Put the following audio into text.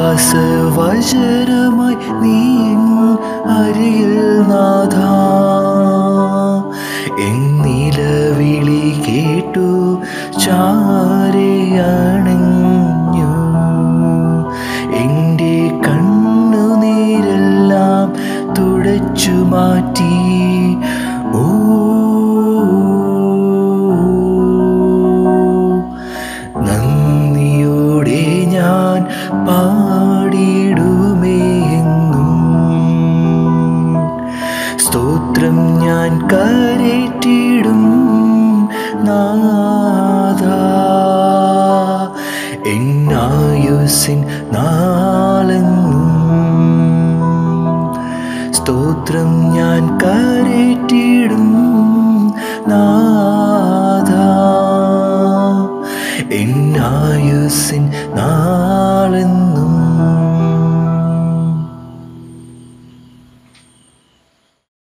ശ്വാസവചനമായി നീ അരിയിൽ നാഥ എന്നിലവിളി കേട്ടു ചാരയണഞ്ഞു എൻ്റെ കണ്ണുനീരെല്ലാം തുടച്ചു മാറ്റി ഓ നന്ദിയോടെ ഞാൻ പാടിടുമേ എന്നും സ്തോത്രം ഞാൻ കരറ്റിടും നാഥ എന്നായുസിൻ നാളെങ്ങും സ്തോത്രം ഞാൻ കരറ്റിടും നാഥ